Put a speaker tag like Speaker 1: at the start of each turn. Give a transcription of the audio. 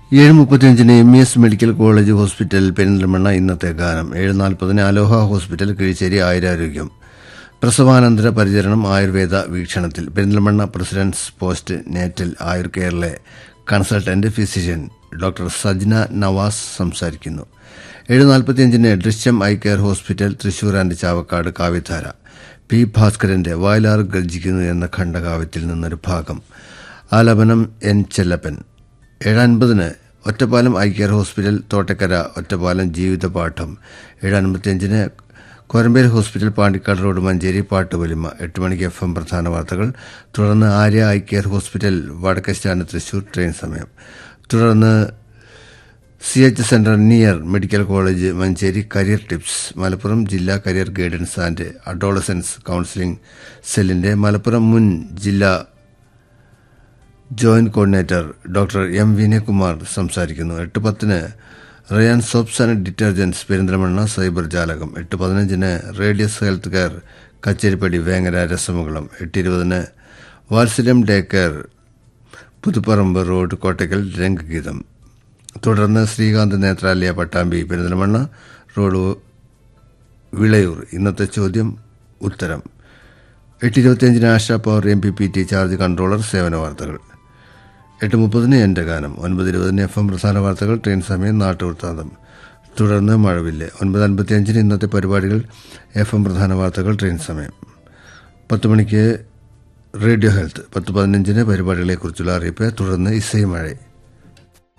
Speaker 1: ഏഴ് മുപ്പത്തിയഞ്ചിന് M E S medical college hospital Perinthalmanna ഇന്നത്തെ ഗാനം ഏഴ് നാൽപ്പതിന് അലോഹ ഹോസ്പിറ്റൽ കിഴിശ്ശേരി ആയുരാരോഗ്യം പ്രസവാനന്തര പരിചരണം ആയുർവേദ വീക്ഷണത്തിൽ Perinthalmanna presidents postnatal Ayur കെയറിലെ consultant physician doctor Sajna Navas സംസാരിക്കുന്നു ഏഴ് നാൽപ്പത്തിയഞ്ചിന് Drishyam eye care hospital Thrissur and Chavakkad Kavyadhara P ഭാസ്കരന്റെ Vayalar ഗർജിക്കുന്നു എന്ന ഖണ്ഡകാവ്യത്തിൽ നിന്നൊരു ഭാഗം ആലപനം എൻ ചെല്ലപ്പൻ ഏഴ് അൻപതിന് Ottapalam eye care hospital Thottakkara Ottapalam Jeevithapadam ഏഴ് അൻപത്തിയഞ്ചിന് കോരമ്പേൽ ഹോസ്പിറ്റൽ പാണ്ടിക്കാട് റോഡ് മഞ്ചേരി പാട്ടുവലിമ എട്ട് മണിക്ക് എഫ് എം പ്രധാന വാർത്തകൾ തുടർന്ന് ആര്യ ഐ കെയർ ഹോസ്പിറ്റൽ വടക്കസ്റ്റാൻഡ് തൃശൂർ ട്രെയിൻ സമയം തുടർന്ന് C H centre near medical college Manjeri career tips Malappuram ജില്ലാ career guidance and adolescence counselling സെല്ലിന്റെ മലപ്പുറം മുൻ ജില്ലാ joint coordinator doctor M Vinayakumar സംസാരിക്കുന്നു എട്ട് പത്തിന് Rayan soaps and detergents Perinthalmanna cyber ജാലകം എട്ട് പതിനഞ്ചിന് radius health care Kacheripadi Vengara Rasamukulam എട്ട് ഇരുപതിന് Vathsalyam day care Puthuparamba road Kottakkal Rangageetham തുടർന്ന് ശ്രീകാന്ത് നേത്രാലയ പട്ടാമ്പി പെരിന്തൽമണ്ണ റോഡ് വിളയൂർ ഇന്നത്തെ ചോദ്യം ഉത്തരം എട്ട് ഇരുപത്തിയഞ്ചിന് Asha power M P P T charge controller സേവന വാർത്തകൾ എട്ട് മുപ്പതിന് എൻ്റെ ഗാനം ഒൻപത് ഇരുപതിന് എഫ് എം പ്രധാന വാർത്തകൾ ട്രെയിൻ സമയം നാട്ടുവൃത്താന്തം തുടർന്ന് മഴവില്ല് ഒൻപത് അൻപത്തിയഞ്ചിന് ഇന്നത്തെ പരിപാടികൾ എഫ് എം പ്രധാന വാർത്തകൾ ട്രെയിൻ സമയം പത്ത് മണിക്ക് റേഡിയോ ഹെൽത്ത് പത്ത് പതിനഞ്ചിന് പരിപാടികളെക്കുറിച്ചുള്ള അറിയിപ്പ് തുടർന്ന് ഇസൈ മഴ